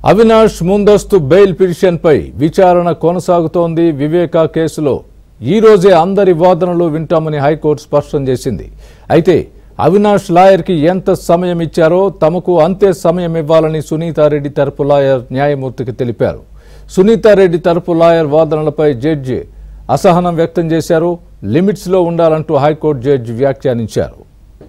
అవినాష్ ముందస్తు బెయిల్ పిటిషన్పై విచారణ కొనసాగుతోంది వివేక కేసులో ఈ రోజే అందరి వాదనలు వింటామని హైకోర్టు స్పష్టం చేసింది అయితే అవినాష్ లాయర్కి ఎంత సమయం ఇచ్చారో తమకు అంతే సమయం ఇవ్వాలని సునీతారెడ్డి తరపు లాయర్ న్యాయమూర్తికి తెలిపారు సునీతారెడ్డి తరపు లాయర్ వాదనలపై జడ్జి అసహనం వ్యక్తం చేశారు లిమిట్స్లో ఉండాలంటూ హైకోర్టు జడ్జి వ్యాఖ్యానించారు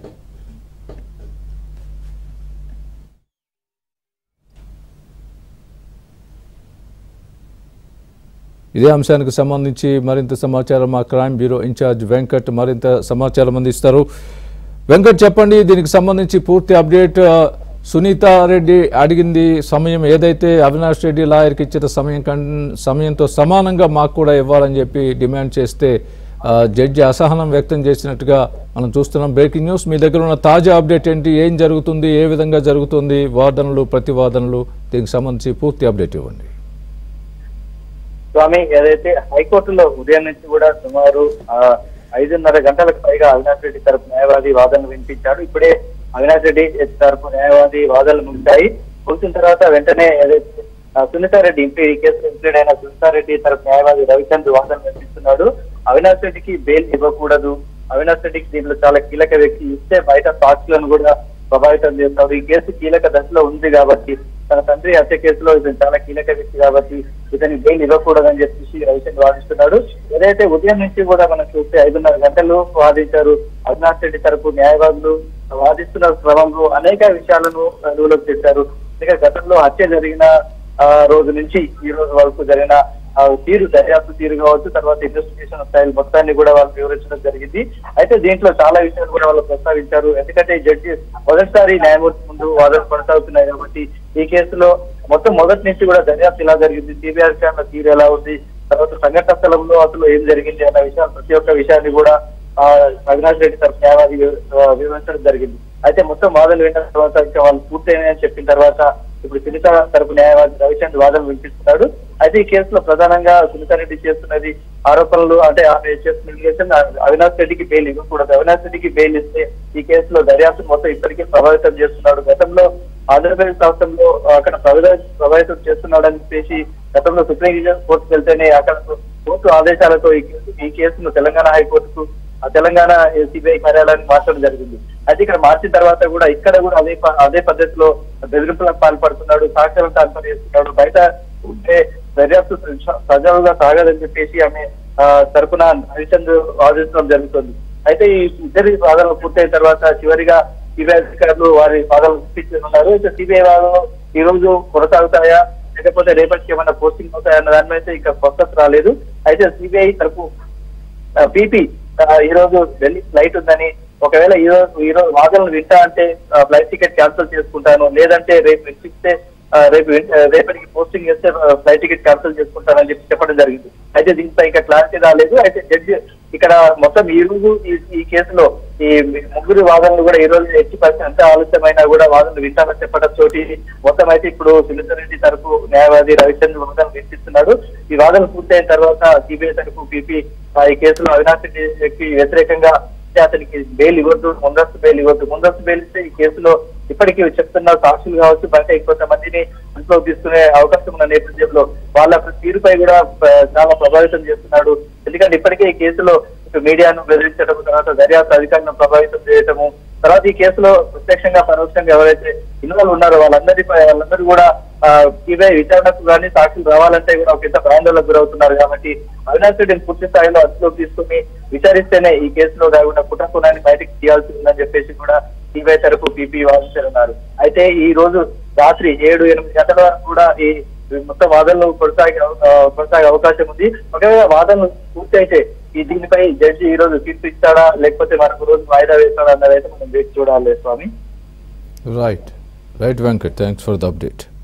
ఇదే అంశానికి సంబంధించి మరింత సమాచారం మా క్రైమ్ బ్యూరో ఇన్ఛార్జ్ వెంకట్ మరింత సమాచారం అందిస్తారు వెంకట్ చెప్పండి దీనికి సంబంధించి పూర్తి అప్డేట్ ఆ, సునీత రెడ్డి అడిగింది సమయం ఏదైతే అవినాష్ రెడ్డి లాయర్కి ఇచ్చిన సమయం కన్ సమయంతో సమానంగా మాకు కూడా ఇవ్వాలని చెప్పి డిమాండ్ చేస్తే ఆ, జడ్జి అసహనం వ్యక్తం చేసినట్టుగా మనం చూస్తున్నాం బ్రేకింగ్ న్యూస్ మీ దగ్గర ఉన్న తాజా అప్డేట్ ఏంటి ఏం జరుగుతుంది ఏ విధంగా జరుగుతుంది వాదనలు ప్రతివాదనలు దీనికి సంబంధించి పూర్తి అప్డేట్ ఇవ్వండి స్వామి ఏదైతే హైకోర్టులో ఉదయం నుంచి కూడా సుమారు ఆ, ఐదున్నర గంటలకు పైగా అవినాష్ రెడ్డి తరపు న్యాయవాది వాదనలు వినిపించాడు ఇప్పుడే అవినాష్ రెడ్డి తరపు న్యాయవాది వాదనలు ముగిశాయి ముగిసిన తర్వాత వెంటనే ఏదైతే ఆ, సునీతారెడ్డి ఇంపీ ఈ కేసులో ఇంప్లీడ్ అయిన సునీతారెడ్డి తరపు న్యాయవాది రవిచంద్ర వాదనలు వినిపిస్తున్నాడు అవినాష్ రెడ్డికి బెయిల్ ఇవ్వకూడదు అవినాష్ రెడ్డికి దీంట్లో చాలా కీలక వ్యక్తి ఇస్తే బయట సాక్షులను కూడా ప్రభావితం చేస్తాడు ఈ కేసు కీలక దశలో ఉంది కాబట్టి తన తండ్రి హత్య కేసులో ఇతను చాలా కీలక వ్యక్తి కాబట్టి ఇతని బెయిల్ ఇవ్వకూడదని చెప్పేసి రవిచంద్ర వాదిస్తున్నాడు ఏదైతే ఉదయం నుంచి కూడా మనం చూస్తే ఐదున్నర గంటలు వాదించారు అవినాష్ రెడ్డి తరపు న్యాయవాదులు వాదిస్తున్న క్రమంలో అనేక విషయాలను అదుపులోకి తెచ్చారు ఇక గతంలో హత్య జరిగిన ఆ, రోజు నుంచి ఈ రోజు వరకు జరిగిన ఆ, తీరు దర్యాప్తు తీరు కావచ్చు తర్వాత ఇన్వెస్టిగేషన్ స్టైల్ మొత్తాన్ని కూడా వాళ్ళు వివరించడం జరిగింది అయితే దీంట్లో చాలా విషయాలు కూడా వాళ్ళు ప్రస్తావించారు ఎందుకంటే ఈ జడ్జి మొదటిసారి న్యాయమూర్తి ముందు వాదన కొనసాగుతున్నాయి కాబట్టి ఈ కేసులో మొత్తం మొదటి నుంచి కూడా దర్యాప్తు ఎలా జరిగింది సిబిఐ విషయంలో తీరు ఎలా ఉంది తర్వాత సంఘటన స్థలంలో అసలు ఏం జరిగింది అన్న విషయాలు ప్రతి ఒక్క విషయాన్ని కూడా ఆ, అవినాష్ రెడ్డి తరఫు న్యాయవాది వివ- ఆ, వివరించడం జరిగింది అయితే మొత్తం వాదనలు విన్న తర్వాత ఇంకా వాళ్ళు పూర్తయినాయని చెప్పిన తర్వాత ఇప్పుడు సునీత తరపు న్యాయవాది రవిచంద్ర వాదనలు వినిపిస్తున్నాడు అయితే ఈ కేసులో ప్రధానంగా సునీత రెడ్డి చేస్తున్నది ఆరోపణలు అంటే ఆమె చేస్తున్న allegation, అవినాష్ రెడ్డికి బెయిల్ ఇవ్వకూడదు అవినాష్ రెడ్డికి బెయిల్ ఇస్తే ఈ కేసులో దర్యాప్తు మొత్తం ఇప్పటికే ప్రభావితం చేస్తున్నాడు గతంలో ఆంధ్రప్రదేశ్ రాష్ట్రంలో అక్కడ ప్రభావితం ప్రభావితం చేస్తున్నాడని చెప్పేసి గతంలో సుప్రీం కోర్టుకు వెళ్తేనే అక్కడ కోర్టు ఆదేశాలతో ఈ కేసు ఈ కేసును తెలంగాణ హైకోర్టుకు ఆ తెలంగాణ సిబిఐ కార్యాలయానికి మార్చడం జరిగింది అయితే ఇక్కడ మార్చిన తర్వాత కూడా ఇక్కడ కూడా అదే ప- అదే పద్ధతిలో బెదిరింపులకు పాల్పడుతున్నాడు సాక్ష్యాలను ట్రాన్స్ఫర్ చేస్తున్నాడు బయట ఉంటే దర్యాప్తు స- సజావుగా సాగదని చెప్పేసి ఆమె ఆ, తరపున హరిచంద్ర వాదించడం జరుగుతుంది అయితే ఈ ఇద్దరి వాదనలు పూర్తయిన తర్వాత చివరిగా సిబిఐ అధికారులు వారి వాదనలు చూపించనున్నారు అయితే సిబిఐ వాదనలు ఈ రోజు కొనసాగుతాయా లేకపోతే రేపటికి ఏమైనా పోస్టింగ్ అవుతాయా అన్న దాని మీద అయితే ఇంకా స్పష్టత రాలేదు అయితే సిబిఐ తరపు పీపీ ఈ రోజు ఢిల్లీ ఫ్లైట్ ఉందని ఒకవేళ ఈ రోజు ఈ రోజు వాదనలు వింటా అంటే ఫ్లైట్ టికెట్ క్యాన్సిల్ చేసుకుంటాను లేదంటే రేపు వినిపిస్తే ఆ, రేపు విన్- ఆ, రేపటికి పోస్టింగ్ చేస్తే ఫ్లైట్ టికెట్ క్యాన్సిల్ చేసుకుంటానని చెప్పి చెప్పడం జరిగింది అయితే దీనిపై ఇంకా క్లారిటీ రాలేదు అయితే జడ్జి ఇక్కడ మొత్తం ఈ రోజు ఈ- ఈ కేసులో ఈ ముగ్గురు వాదనలు కూడా ఈ రోజు ఎట్టి పరిస్థితి ఎంత ఆలస్యమైనా కూడా వాదనలు వింటామని చెప్పడం తోటి మొత్తం అయితే ఇప్పుడు సునీత రెడ్డి తరపు న్యాయవాది రవిచంద్ర వాదనలు వినిపిస్తున్నాడు ఈ వాదనలు పూర్తయిన తర్వాత సిబిఐ తరపు పీపీ ఈ కేసులో అవినాష్ రెడ్డికి వ్యతిరేకంగా అంటే అతనికి బెయిల్ ఇవ్వద్దు ముందస్తు బెయిల్ ఇవ్వద్దు ముందస్తు బెయిల్ ఇస్తే ఈ కేసులో ఇప్పటికీ చెప్తున్న సాక్షులు కావచ్చు బయట ఇంకొంతమందిని ఇంట్లో తీసుకునే అవకాశం ఉన్న నేపథ్యంలో వాళ్ళ తీరుపై కూడా ఆ, చాలా ప్రభావితం చేస్తున్నాడు ఎందుకంటే ఇప్పటికే ఈ కేసులో ఇటు మీడియాను బెదిరించడం తర్వాత దర్యాప్తు అధికారులను ప్రభావితం చేయటము తర్వాత ఈ కేసులో ప్రత్యక్షంగా పరోక్షంగా ఎవరైతే ఇన్వాల్వ్ ఉన్నారో వాళ్ళందరిపై వాళ్ళందరూ కూడా సిబిఐ విచారణకు కానీ సాక్షులు రావాలంటే కూడా ఒక ఇంత భయాందోళనకు గురవుతున్నారు కాబట్టి అవినాష్ రెడ్డిని పూర్తి స్థాయిలో అదుపులోకి తీసుకుని విచారిస్తేనే ఈ కేసులో దాగున్న కుట్రకునాన్ని బయటకు తీయాల్సి ఉందని చెప్పేసి కూడా సిబిఐ తరపు పీపీ వాదించనున్నారు అయితే ఈ రోజు రాత్రి ఏడు ఎనిమిది గంటల వరకు కూడా ఈ మొత్తం వాదనలు కొనసాగే అవ- ఆ, కొనసాగే అవకాశం ఉంది ఒకవేళ వాదనలు పూర్తి అయితే ఈ దీనిపై జడ్జి ఈ రోజు తీర్పు ఇస్తాడా లేకపోతే మరొక రోజు వాయిదా వేస్తాడా అన్నదైతే మనం వేచి చూడాలి Swami right right Venkat thanks for the update